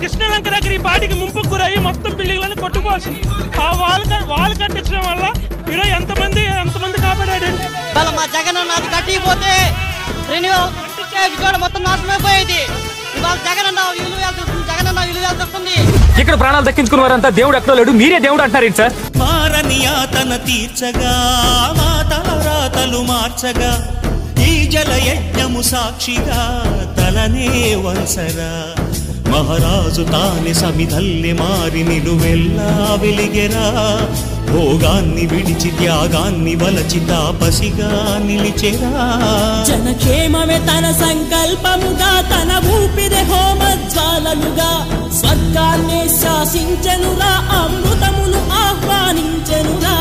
కృష్ణలంక దగ్గర ఈ పాటికి ముంపు గురయ్యి మొత్తం బిల్డింగ్లను కొట్టుకోవాల్సింది ఆ వాల్ వాల్ కట్టించడం వల్ల ఈరోజు ఎంతమంది ఎంతమంది కాపాడాడండి వాళ్ళ మా జగన్ అన్న అది కట్టిపోతే రెన్యూవల్ కూడా మొత్తం నాశనం అయిపోయేది ఇవాళ జగన్ అన్న ఇల్లు వెళ్తుంది జగన్ అన్న ఇల్లు వెళ్తుంది ఇక్కడ ప్రాణాలు దక్కించుకున్న వారంతా దేవుడు ఎక్కడో లేడు మీరే దేవుడు అంటారు సార్ మారని యాతన తీర్చగా మా తలరాతలు మార్చగా ఈ జల యజ్ఞము సాక్షిగా తలనే వంసరా మహారాజు తానే సమిధల్లె మారి నిలువెల్లా వెలిగెరా భోగాన్ని విడిచి త్యాగాన్ని వలచి తాపసిగా నిలిచెరా జనక్షేమమే తన సంకల్పముగా తన ఊపిరి హోమజ్వాలలుగా స్వర్గాన్నే శాసించెనురా అమృతమును ఆహ్వానించెనురా